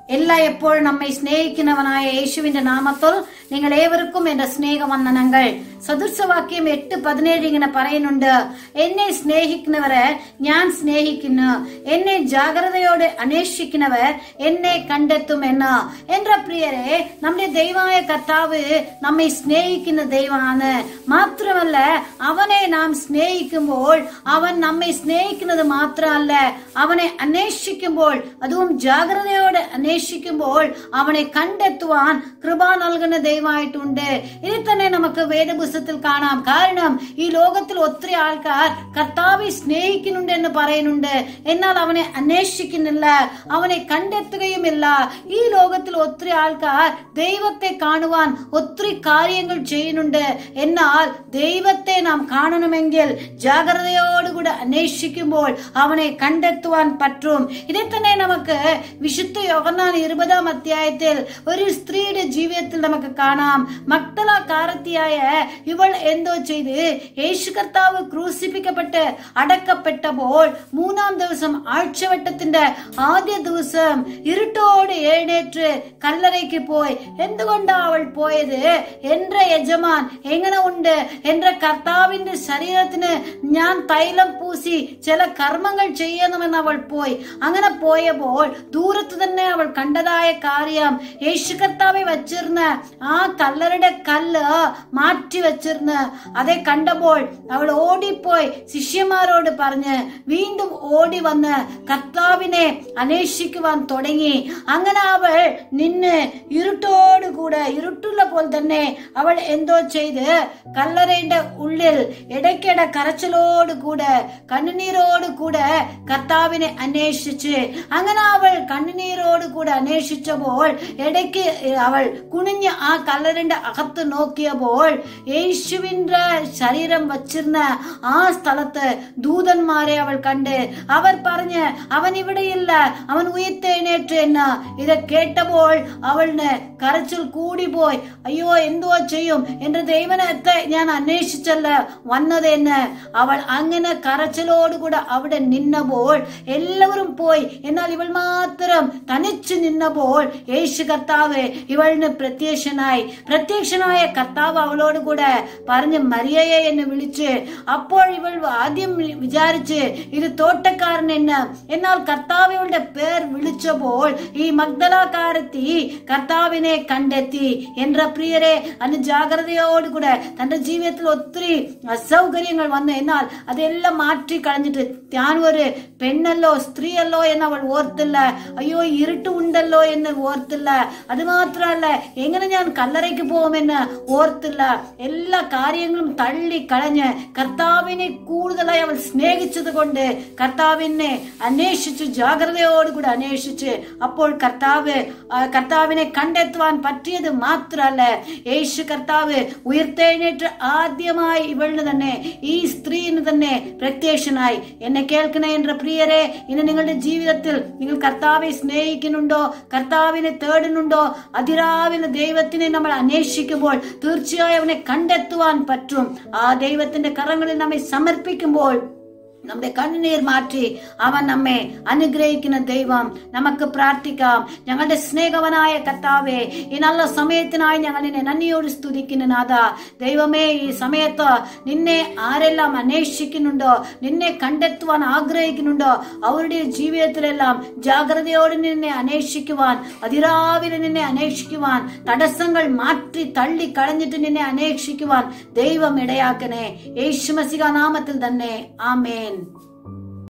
എല്ലാ എപ്പോഴും നമ്മെ സ്നേഹിക്കുന്നവനായ യേശുവിന്റെ നാമത്തിൽ നിങ്ങൾ ഏവർക്കും എന്റെ സ്നേഹവന്ദനങ്ങൾ സദൃശവാക്യം എട്ട് പതിനേഴ് ഇങ്ങനെ പറയുന്നുണ്ട് എന്നെ സ്നേഹിക്കുന്നവരെ ഞാൻ സ്നേഹിക്കുന്നു എന്നെ ജാഗ്രതയോടെ അന്വേഷിക്കുന്നവർ എന്നെ കണ്ടെത്തുമെന്ന് എന്റെ പ്രിയരെ നമ്മുടെ ദൈവമായ കർത്താവ് നമ്മെ സ്നേഹിക്കുന്ന ദൈവമാണ് മാത്രമല്ല അവനെ നാം സ്നേഹിക്കുമ്പോൾ അവൻ നമ്മെ സ്നേഹിക്കുന്നത് മാത്രമല്ല അവനെ അന്വേഷിക്കുമ്പോൾ അതും ജാഗ്രതയോടെ അന്വേഷിക്കുമ്പോൾ അവനെ കണ്ടെത്തുവാൻ കൃപ നൽകുന്ന ദൈവമായിട്ടുണ്ട് ഇനി തന്നെ നമുക്ക് വേദപുസ്തകത്തിൽ കാണാം കാരണം ഈ ലോകത്തിൽ ഒത്തിരി ആൾക്കാർ കർത്താവെ സ്നേഹിക്കുന്നുണ്ട് എന്ന് പറയുന്നുണ്ട് എന്നാൽ അവനെ അന്വേഷിക്കുന്നില്ല അവനെ കണ്ടെത്തുകയുമില്ല ഈ ലോകത്തിൽ ഒത്തിരി ആൾക്കാർ ദൈവത്തെ കാണുവാൻ ഒത്തിരി കാര്യങ്ങൾ ചെയ്യുന്നുണ്ട് എന്നാൽ ദൈവത്തെ നാം കാണണമെങ്കിൽ ജാഗ്രതയോടുകൂടി അന്വേഷിക്കുമ്പോൾ അവനെ കണ്ടെത്തുവാൻ പറ്റും ഇതിൽ തന്നെ നമുക്ക് വിശുദ്ധ യോഗന്നാൻ ഇരുപതാം അധ്യായത്തിൽ ഒരു സ്ത്രീയുടെ ജീവിതത്തിൽ നമുക്ക് കാണാം മക്തളക്കാരത്തിയായ ഇവൾ എന്തോ ചെയ്ത് യേശു കർത്താവ് ക്രൂസിപ്പിക്കപ്പെട്ട് അടക്കപ്പെട്ടപ്പോൾ മൂന്നാം ദിവസം ആഴ്ചവട്ടത്തിന്റെ ആദ്യ ദിവസം ഇരുട്ടോട് എഴുന്നേറ്റ് കല്ലറയ്ക്ക് പോയി എന്തുകൊണ്ടാ അവൾ പോയത് എന്റെ യജമാൻ എങ്ങനെ ഉണ്ട് എന്റെ കർത്താവിന്റെ ശരീരത്തിന് ഞാൻ തൈലം പൂശി ചില കർമ്മങ്ങൾ ചെയ്യണമെന്ന് അവൾ പോയി അങ്ങനെ പോയപ്പോൾ ദൂരത്ത് തന്നെ അവൾ കണ്ടതായ കാര്യം യേശു കർത്താവെ വച്ചിരുന്ന ആ കല്ലറുടെ കല്ല് മാറ്റി വെച്ചിരുന്ന് അതെ കണ്ടപ്പോൾ അവൾ ഓടിപ്പോയി ശിഷ്യന്മാരോട് പറഞ്ഞ് വീണ്ടും ഓടി വന്ന് കർത്താവിനെ അന്വേഷിക്കുവാൻ തുടങ്ങി അങ്ങനെ അവൾ നിന്ന് ഇരുട്ടോടുകൂടെ ഇരുട്ടുള്ള പോലെ തന്നെ അവൾ എന്തോ ചെയ്ത് കല്ലറയുടെ ഉള്ളിൽ ഇടയ്ക്കിട കരച്ചിലോടുകൂടെ കണ്ണുനീരോട് കൂടെ കർത്താവിനെ അന്വേഷിച്ച് അങ്ങനെ അവൾ കണ്ണുനീരോട് കൂടെ അന്വേഷിച്ചപ്പോൾ ഇടയ്ക്ക് അവൾ കുനിഞ്ഞ് ആ കല്ലറിന്റെ അകത്ത് നോക്കിയപ്പോൾ യേശുവിന്റെ ശരീരം വച്ചിരുന്ന ആ സ്ഥലത്ത് ദൂതന്മാരെ അവൾ കണ്ട് അവർ പറഞ്ഞ് അവൻ ഇവിടെയില്ല അവൻ ഉയർത്തെഴുന്നേറ്റ് എന്ന് ഇത് കേട്ടപ്പോൾ അവളിന് കരച്ചിൽ കൂടിപ്പോയി അയ്യോ എന്തുവാ ചെയ്യും എന്റെ ദൈവനത്തെ ഞാൻ അന്വേഷിച്ചല്ല വന്നതെന്ന് അവൾ അങ്ങനെ കരച്ചിലോടുകൂടെ അവിടെ നിന്നപ്പോൾ എല്ലാവരും പോയി എന്നാൽ ഇവൾ മാത്രം തനിച്ചു നിന്നപ്പോൾ യേശു കർത്താവ് ഇവളിന് പ്രത്യക്ഷനായി പ്രത്യക്ഷനായ കർത്താവ് അവളോട് കൂടെ പറഞ്ഞ് മരിയയെ എന്ന് വിളിച്ച് അപ്പോൾ ഇവൾ ആദ്യം വിചാരിച്ച് ഇത് തോട്ടക്കാരൻ എന്ന് എന്നാൽ കർത്താവ് ഇവളുടെ പേർ വിളിച്ചപ്പോൾ ഈ മഗ്ദലാകാരത്തി കർത്താവിനെ കണ്ടെത്തി എன்ற പ്രിയരെ അതിന് ജാഗ്രതയോടുകൂടെ തന്റെ ജീവിതത്തിൽ ഒത്തിരി അസൗകര്യങ്ങൾ വന്നു എന്നാൽ അതെല്ലാം മാറ്റി കളഞ്ഞിട്ട് ഞാൻ ഒരു പെണ്ണല്ലോ സ്ത്രീയല്ലോ എന്ന് അവൾ ഓർത്തില്ല അയ്യോ ഇരുട്ട് ഉണ്ടല്ലോ എന്ന് ഓർത്തില്ല അത് മാത്രമല്ല എങ്ങനെ ഞാൻ കല്ലറയ്ക്ക് പോകുമെന്ന് ഓർത്തില്ല എല്ലാ കാര്യങ്ങളും തള്ളി കളഞ്ഞ് കർത്താവിനെ കൂടുതലായി അവൾ സ്നേഹിച്ചത് കൊണ്ട് കർത്താവിനെ അന്വേഷിച്ചു ജാഗ്രതയോടുകൂടി അന്വേഷിച്ച് അപ്പോൾ കർത്താവ് ആ, കർത്താവിനെ കണ്ടെത്തുവാൻ പറ്റിയത് മാത്രമല്ല യേശു കർത്താവ് ഉയർത്തെഴുന്നേറ്റ് ആദ്യമായി ഇവളിന് തന്നെ ഈ സ്ത്രീന് തന്നെ പ്രത്യക്ഷനായി എന്നെ കേൾക്കണ എന്റെ പ്രിയരെ ഇന്ന് നിങ്ങളുടെ ജീവിതത്തിൽ നിങ്ങൾ കർത്താവെ സ്നേഹിക്കുന്നുണ്ടോ കർത്താവിനെ തേടുന്നുണ്ടോ അതിരാവിലെ ദൈവത്തിനെ നമ്മൾ അന്വേഷിക്കുമ്പോൾ തീർച്ചയായും അവനെ കണ്ടെത്തുവാൻ പറ്റും ആ ദൈവത്തിന്റെ കരങ്ങളിൽ നമ്മെ സമർപ്പിക്കുമ്പോൾ നമ്മുടെ കണ്ണുനീർ മാറ്റി അവൻ നമ്മെ അനുഗ്രഹിക്കുന്ന ദൈവം നമുക്ക് പ്രാർത്ഥിക്കാം ഞങ്ങളുടെ സ്നേഹവനായ കർത്താവേ ഈ നല്ല സമയത്തിനായി ഞങ്ങൾ നിന്നെ നന്ദിയോട് സ്തുതിക്കുന്ന നാഥ ദൈവമേ ഈ സമയത്ത് നിന്നെ ആരെല്ലാം അന്വേഷിക്കുന്നുണ്ടോ നിന്നെ കണ്ടെത്തുവാൻ ആഗ്രഹിക്കുന്നുണ്ടോ അവരുടെ ജീവിതത്തിലെല്ലാം ജാഗ്രതയോടെ നിന്നെ അന്വേഷിക്കുവാൻ അതിരാവിലെ നിന്നെ അന്വേഷിക്കുവാൻ തടസ്സങ്ങൾ മാറ്റി തള്ളി കളഞ്ഞിട്ട് നിന്നെ അന്വേഷിക്കുവാൻ ദൈവം ഇടയാക്കണേ യേശുമസിക നാമത്തിൽ തന്നെ ആമേൻ